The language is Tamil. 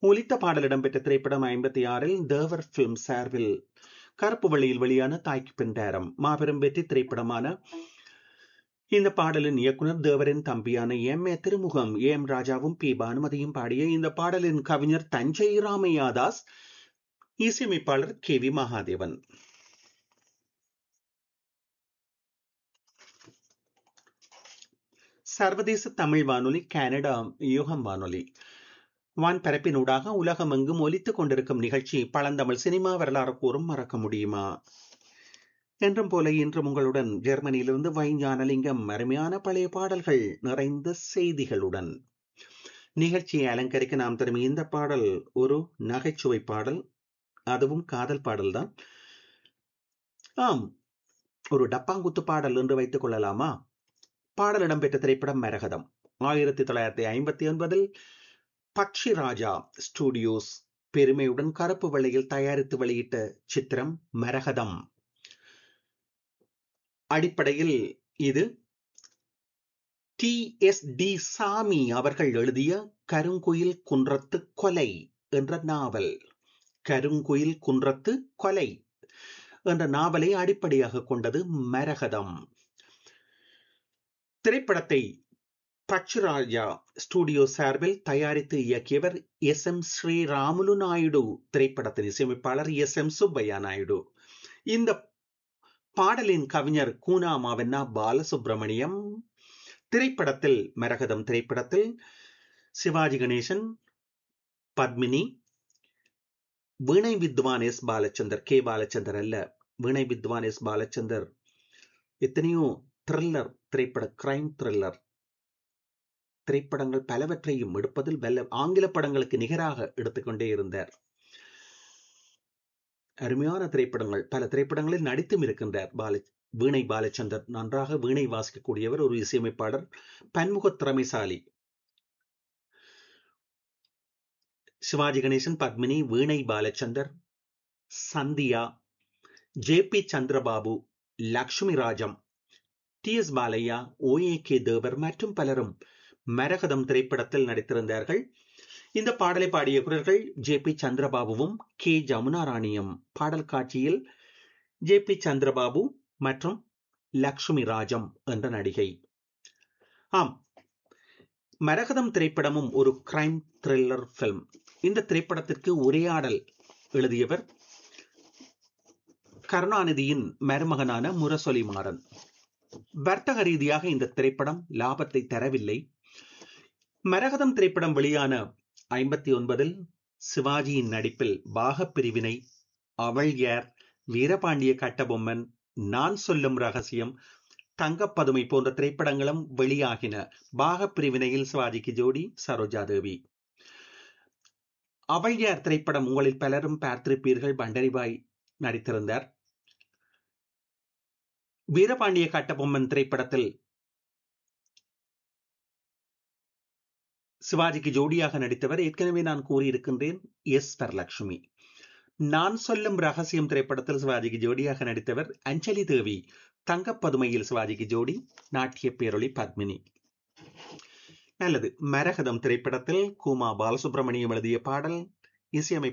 ஒலித்த பாடல் இடம்பெற்ற திரைப்படம் ஐம்பத்தி ஆறில் தேவர் பிலிம் சார்பில் கருப்பு வழியில் வெளியான தாய்க்கு பின்டாரம் மாபெரும் வெற்றி திரைப்படமான இந்த பாடலின் இயக்குனர் தேவரின் தம்பியான எம் ஏ திருமுகம் எம் ராஜாவும் பி பானுமதியும் பாடிய இந்த பாடலின் கவிஞர் தஞ்சை ராமையாதாஸ் இசையமைப்பாளர் கே வி மகாதேவன் சர்வதேச தமிழ் வானொலி கனடா யுகம் வானொலி வான்பரப்பினூடாக உலகம் எங்கும் ஒலித்துக் கொண்டிருக்கும் நிகழ்ச்சி பழந்தமிழ் சினிமா வரலாறு கூறும் மறக்க முடியுமா என்றும் போல இன்றும் உங்களுடன் ஜெர்மனியிலிருந்து வைஞானலிங்கம் அருமையான பழைய பாடல்கள் நிறைந்த செய்திகளுடன் நிகழ்ச்சியை அலங்கரிக்க நாம் தரும் இந்த பாடல் ஒரு நகைச்சுவை பாடல் அதுவும் காதல் பாடல்தான் ஆம் ஒரு டப்பாங்குத்து பாடல் என்று வைத்துக் கொள்ளலாமா பாடல் இடம்பெற்ற திரைப்படம் மரகதம் ஆயிரத்தி தொள்ளாயிரத்தி ஐம்பத்தி ஒன்பதில் பக்ஷி ராஜா ஸ்டுடியோஸ் பெருமையுடன் கருப்பு வெள்ளையில் தயாரித்து வெளியிட்ட சித்திரம் மரகதம் அடிப்படையில் இது டி எஸ் டி சாமி அவர்கள் எழுதிய கருங்குயில் குன்றத்து கொலை என்ற நாவல் கருங்குயில் குன்றத்து கொலை என்ற நாவலை அடிப்படையாக கொண்டது மரகதம் திரைப்படத்தை பச்சுராஜா ஸ்டுடியோ சார்பில் தயாரித்து இயக்கியவர் எஸ் எம் ஸ்ரீராமுலு நாயுடு திரைப்படத்தின் இசையமைப்பாளர் எஸ் எம் சுப்பையா நாயுடு இந்த பாடலின் கவிஞர் கூனாமாவென்னா பாலசுப்ரமணியம் திரைப்படத்தில் மரகதம் திரைப்படத்தில் சிவாஜி கணேசன் பத்மினி வீணை வித்வான் எஸ் பாலச்சந்தர் கே பாலச்சந்தர் அல்ல வீணை வித்வான் எஸ் பாலச்சந்தர் எத்தனையோ த்ரில்லர் திரைப்பட கிரைம் த்ரில்லர் திரைப்படங்கள் பலவற்றையும் எடுப்பதில் வெல்ல ஆங்கில படங்களுக்கு நிகராக எடுத்துக்கொண்டே இருந்தார் அருமையான திரைப்படங்கள் பல திரைப்படங்களில் நடித்தும் இருக்கின்றார் பால வீணை பாலச்சந்தர் நன்றாக வீணை வாசிக்கக்கூடியவர் ஒரு இசையமைப்பாளர் பன்முக திறமைசாலி Sivaji Ganesan Padmini Veenai Balachander Sandhya J P Chandrababu Lakshmi Rajam T S Balaiah O A K Devar மற்றும் பலரும் மரகதம் திரைப்படத்தில் நடித்திருந்தார்கள் இந்த பாடலை பாடிய குரல்கள் ஜே பி சந்திரபாபுவும் கே ஜமுனா ராணியும் பாடல் காட்சியில் ஜே பி சந்திரபாபு மற்றும் லக்ஷ்மி ராஜம் என்ற நடிகை ஆம் மரகதம் திரைப்படமும் ஒரு கிரைம் த்ரில்லர் பிலிம் இந்த திரைப்படத்திற்கு உரையாடல் எழுதியவர் கருணாநிதியின் மருமகனான முரசொலி மாறன் வர்த்தக ரீதியாக இந்த திரைப்படம் லாபத்தை தரவில்லை மரகதம் திரைப்படம் வெளியான ஐம்பத்தி ஒன்பதில் சிவாஜியின் நடிப்பில் பாகப் பிரிவினை அவள் யார் வீரபாண்டிய கட்டபொம்மன் நான் சொல்லும் ரகசியம் தங்கப்பதுமை போன்ற திரைப்படங்களும் வெளியாகின பாகப் பிரிவினையில் சிவாஜிக்கு ஜோடி சரோஜா தேவி அவள் யார் திரைப்படம் உங்களில் பலரும் பார்த்திருப்பீர்கள் பண்டரிபாய் நடித்திருந்தார் வீரபாண்டிய கட்டபொம்மன் திரைப்படத்தில் சிவாஜிக்கு ஜோடியாக நடித்தவர் ஏற்கனவே நான் கூறியிருக்கின்றேன் எஸ் வரலட்சுமி நான் சொல்லும் ரகசியம் திரைப்படத்தில் சிவாஜிக்கு ஜோடியாக நடித்தவர் அஞ்சலி தேவி தங்கப்பதுமையில் சிவாஜிக்கு ஜோடி நாட்டிய பேரொளி பத்மினி நல்லது மரகதம் திரைப்படத்தில் கூமா பாலசுப்ரமணியம் எழுதிய பாடல் இசையமை